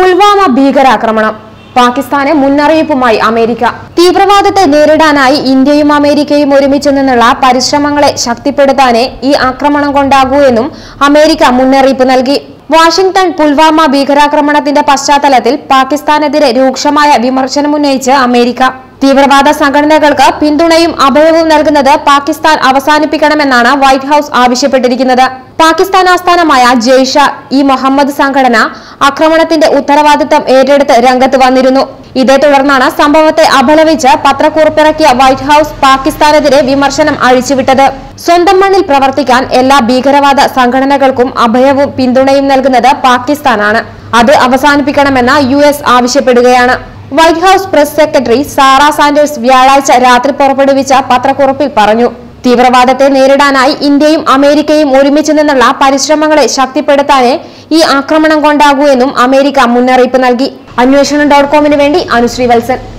പുൽവാമ ഭീകരാക്രമണം പാകിസ്ഥാന് മുന്നറിയിപ്പുമായി അമേരിക്ക തീവ്രവാദത്തെ നേരിടാനായി ഇന്ത്യയും അമേരിക്കയും ഒരുമിച്ച് നിന്നുള്ള പരിശ്രമങ്ങളെ ശക്തിപ്പെടുത്താനേ ഈ ആക്രമണം കൊണ്ടാകൂ എന്നും അമേരിക്ക മുന്നറിയിപ്പ് നൽകി വാഷിംഗ്ടൺ പുൽവാമ ഭീകരാക്രമണത്തിന്റെ പശ്ചാത്തലത്തിൽ പാകിസ്ഥാനെതിരെ രൂക്ഷമായ വിമർശനമുന്നയിച്ച് അമേരിക്ക തീവ്രവാദ സംഘടനകൾക്ക് പിന്തുണയും അഭയവും നൽകുന്നത് പാകിസ്ഥാൻ അവസാനിപ്പിക്കണമെന്നാണ് വൈറ്റ് ഹൌസ് ആവശ്യപ്പെട്ടിരിക്കുന്നത് പാകിസ്ഥാൻ ആസ്ഥാനമായ ജെയ്ഷ ഇ മുഹമ്മദ് സംഘടന ആക്രമണത്തിന്റെ ഉത്തരവാദിത്തം ഏറ്റെടുത്ത് രംഗത്ത് വന്നിരുന്നു ഇതേ തുടർന്നാണ് സംഭവത്തെ അപലപിച്ച് പത്രക്കുറിപ്പിറക്കിയ വൈറ്റ് ഹൌസ് പാകിസ്ഥാനെതിരെ വിമർശനം അഴിച്ചുവിട്ടത് സ്വന്തം മണ്ണിൽ പ്രവർത്തിക്കാൻ എല്ലാ ഭീകരവാദ സംഘടനകൾക്കും അഭയവും പിന്തുണയും നൽകുന്നത് പാകിസ്ഥാനാണ് അത് അവസാനിപ്പിക്കണമെന്ന് യു എസ് ആവശ്യപ്പെടുകയാണ് White House press secretary Sarah Sanders വ്യാഴാഴ്ച രാത്രി പുറപ്പെടുവിച്ച പത്രക്കുറിപ്പിൽ പറഞ്ഞു തീവ്രവാദത്തെ നേരിടാനായി ഇന്ത്യയും അമേരിക്കയും ഒരുമിച്ച് നിന്നുള്ള പരിശ്രമങ്ങളെ ശക്തിപ്പെടുത്താനേ ഈ ആക്രമണം കൊണ്ടാകൂ എന്നും അമേരിക്ക മുന്നറിയിപ്പ് നൽകി അന്വേഷണം ഡോട്ട് കോമിന് വേണ്ടി അനുശ്രീ വത്സൻ